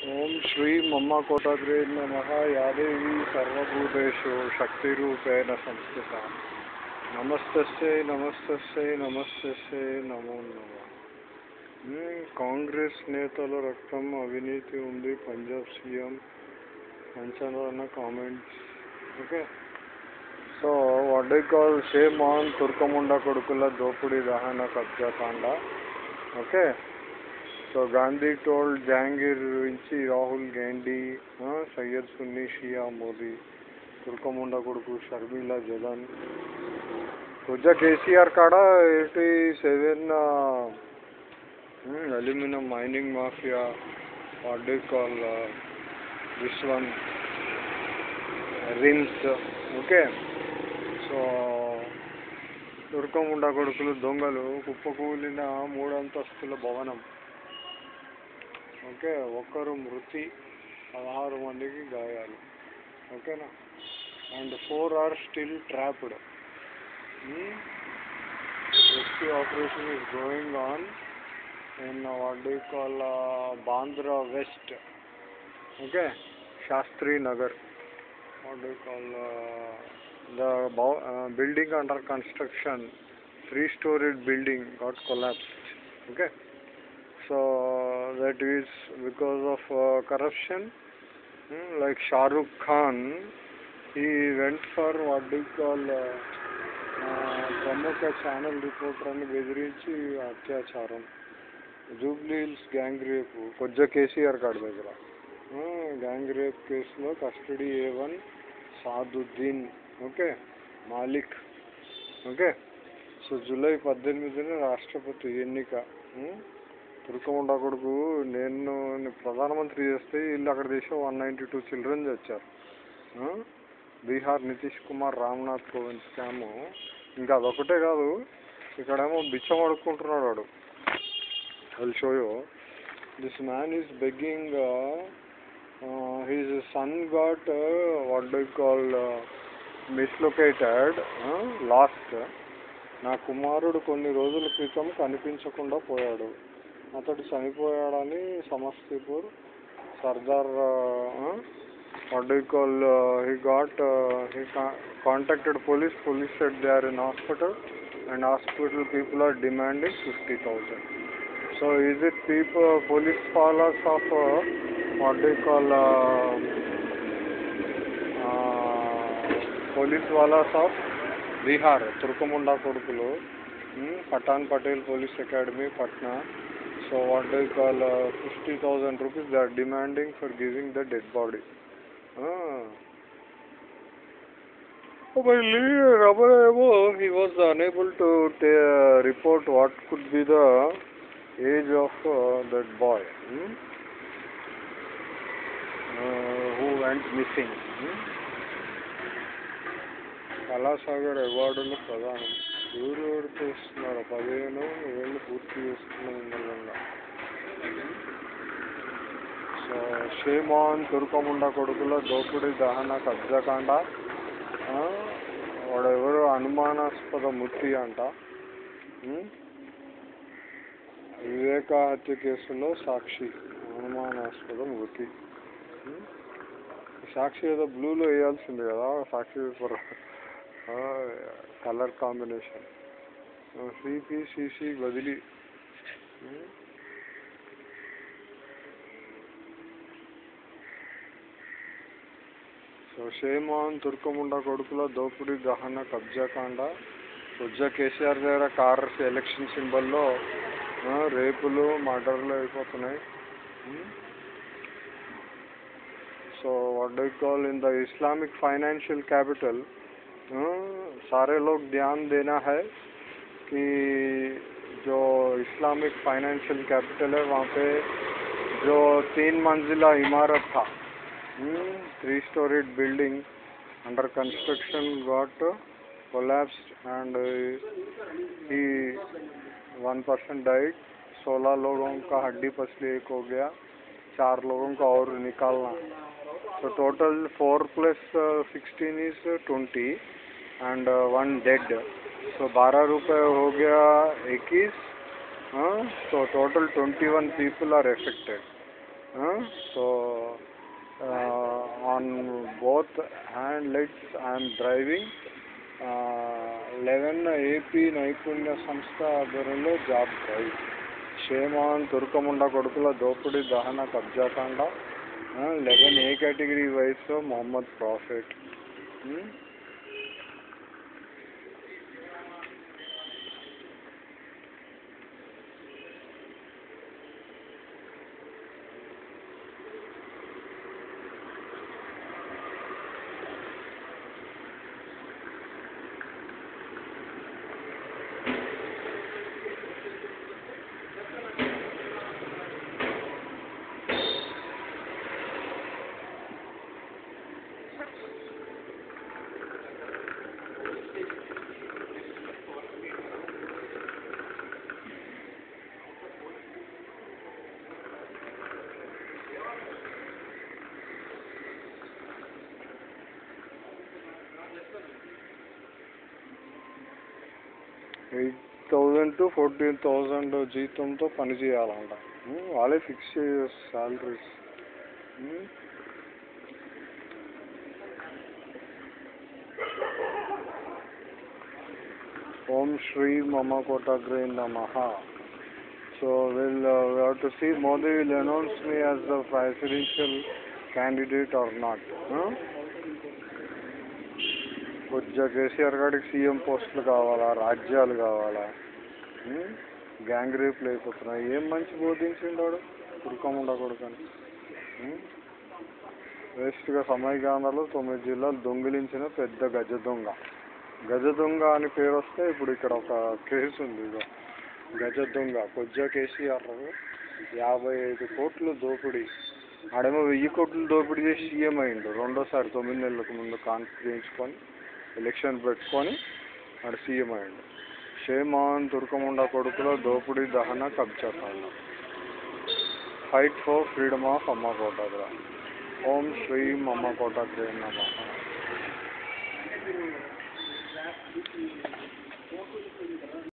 ఓం శ్రీ మమ్మ కోటాగ్రే నమ యాదేవి సర్వభూతేషు శక్తిరూపేణ సంస్థిత నమస్తస్యై నమస్తస్యై నమస్తస్యై నమో నమ కాంగ్రెస్ నేతల రక్తం అవినీతి ఉంది పంజాబ్ సీఎం సంచలన comments okay so what I call shame on తుర్కముండ కొడుకుల దోపిడీ దహన కబ్జా కాండ okay so Gandhi told Jahangir గురించి రాహుల్ గాంధీ సయ్యద్ సున్నీ షియా మోదీ తుర్కముండ కొడుకు షర్మిలా జగన్ కొంచెం కేసీఆర్ కాడ eighty seven aluminium mining mafia what they call this one RIMS okay so తుర్కముండ కొడుకులు దొంగలు కుప్పకూలిన మూడంతస్తుల భవనం ఓకే ఒక్కరు మృతి పదహారు మందికి గాయాలు ఓకేనా and four are still trapped rescue operation is going on in what do call Bandra west okay Shastri Nagar what do call the building under construction three storied building got collapsed okay so that is because of uh, corruption hmm, like Shah Rukh Khan he went for what do you call uh, uh, ప్రముఖ channel రిపోర్టర్ని బెదిరించి అత్యాచారం Jubilee Hills gang rape కొజ్జ KCR కాడి దగ్గర gang rape కేసులో custody A one Saduddin okay Malik okay so July పద్దెనిమిదిన రాష్ట్రపతి ఎన్నిక తుర్కముండ కొడుకు నేను ప్రధానమంత్రి చేస్తే వీళ్ళు అక్కడ దేశం వన్ నైంటీ టూ చిల్డ్రన్ చచ్చారు బీహార్ నితీష్ కుమార్ రామ్నాథ్ కోవింద్ స్కాము ఇంకా అదొకటే కాదు ఇక్కడేమో బిచ్చం అడుక్కుంటున్నాడు వాడు అది షోయో this man is begging his son got what do call mislocated lost నా కుమారుడు కొన్ని రోజుల క్రితం కనిపించకుండా పోయాడు అతడు చనిపోయాడని Samastipur Sardar what do call he got he contacted police police said they are in hospital and hospital people are demanding fifty thousand so is it people police follows of what do call police వాలాస్ of Bihar తుర్కముండా కొడుకులు Pathan Patel police academy Patna so what do call fifty thousand rupees they are demanding for giving the dead body మళ్ళీ రమణ ఏమో he was unable to report what could be the age of that boy who went missing Kalasagar అవార్డులు ప్రధానం ఎవరు ఎవరితో ఇస్తున్నారు పదిహేను ఏళ్ళు పూర్తి చేస్తున్న మూలంగా సో షేమాన్ తుర్కముండ కొడుకుల దోపిడీ దహన కబ్జాకాండ వాడెవరు అనుమానాస్పద మృతి అంట వివేక హత్య కేసులో సాక్షి అనుమానాస్పద మృతి సాక్షి ఏదో బ్లూలో వేయాల్సింది కదా Sakshi paper colour combination CPCC బదిలీ సో షేమాన్ తుర్కముండ కొడుకుల దోపిడీ దహన కబ్జాకాండ కొజ్జా కేసీఆర్ దగ్గర కార్ ఎలక్షన్ సింబల్లో రేపులు మర్డర్లు అయిపోతున్నాయి so what do you call in the Islamic financial capital सारे लोग ध्यान देना है कि जो इस्लामिक फाइनेंशियल कैपिटल है वहाँ पे जो तीन मंजिला इमारत था three storied building under construction got collapsed and he one percent died सोलह लोगों का हड्डी पसली एक हो गया चार लोगों का और निकालना so total 4 plus uh, 16 is uh, 20 and uh, one dead so 12 रुपए हो गया 21 हाँ तो total 21 people are affected so on both hand legs I'm driving eleven AP నైపుణ్య సంస్థ ఆధ్వర్యంలో జాబ్ డ్రైవ్ షేమాన్ తుర్కముండ కొడుకుల దోపిడీ దహన కబ్జాకాండ eleven A category wise Mohammed prophet eight thousand to fourteen thousand జీతంతో పని చేయాలంట ఉమ్, వాళ్ళే ఫిక్స్ చేయ శాలరీస్ ఓం శ్రీ మమ కోటగ్రే నమః so will we have to see Modi will announce me as the presidential candidate or not కొద్దిగా కేసీఆర్ గారికి సీఎం పోస్టులు కావాలా రాజ్యాలు కావాలా ఉమ్? గ్యాంగ్ రేపులు అయిపోతున్నాయి ఏం మంచి బోధించిండు వాడు తుర్కముండ కొడుకని ఉమ్? వేస్ట్గా సమయగానాలు తొమ్మిది జిల్లాలు దొంగిలించిన పెద్ద గజ దొంగ గజ దొంగ అని పేరు వస్తే ఇప్పుడు ఇక్కడ ఒక కేసు ఉంది ఇగో గజ దొంగ కొజ్జా కేసీఆర్ యాభై ఐదు కోట్లు దోపిడీ ఆడేమో వెయ్యి కోట్లు దోపిడీ చేసి సీఎం అయిండు రెండోసారి తొమ్మిది నెలలకు ముందు కాన్ఫిడెన్స్ చేయించుకొని ఎలక్షన్ పెట్టుకొని ఆడు సీఎం అయిండు షేమాన్ తుర్కముండ కొడుకుల దోపిడీ దహన కబ్జా కాండ ఫైట్ ఫర్ ఫ్రీడమ్ ఆఫ్ అమ్మ కోటాగ్ర ఓం శ్రీం అమ్మ కోటాగ్రే నమ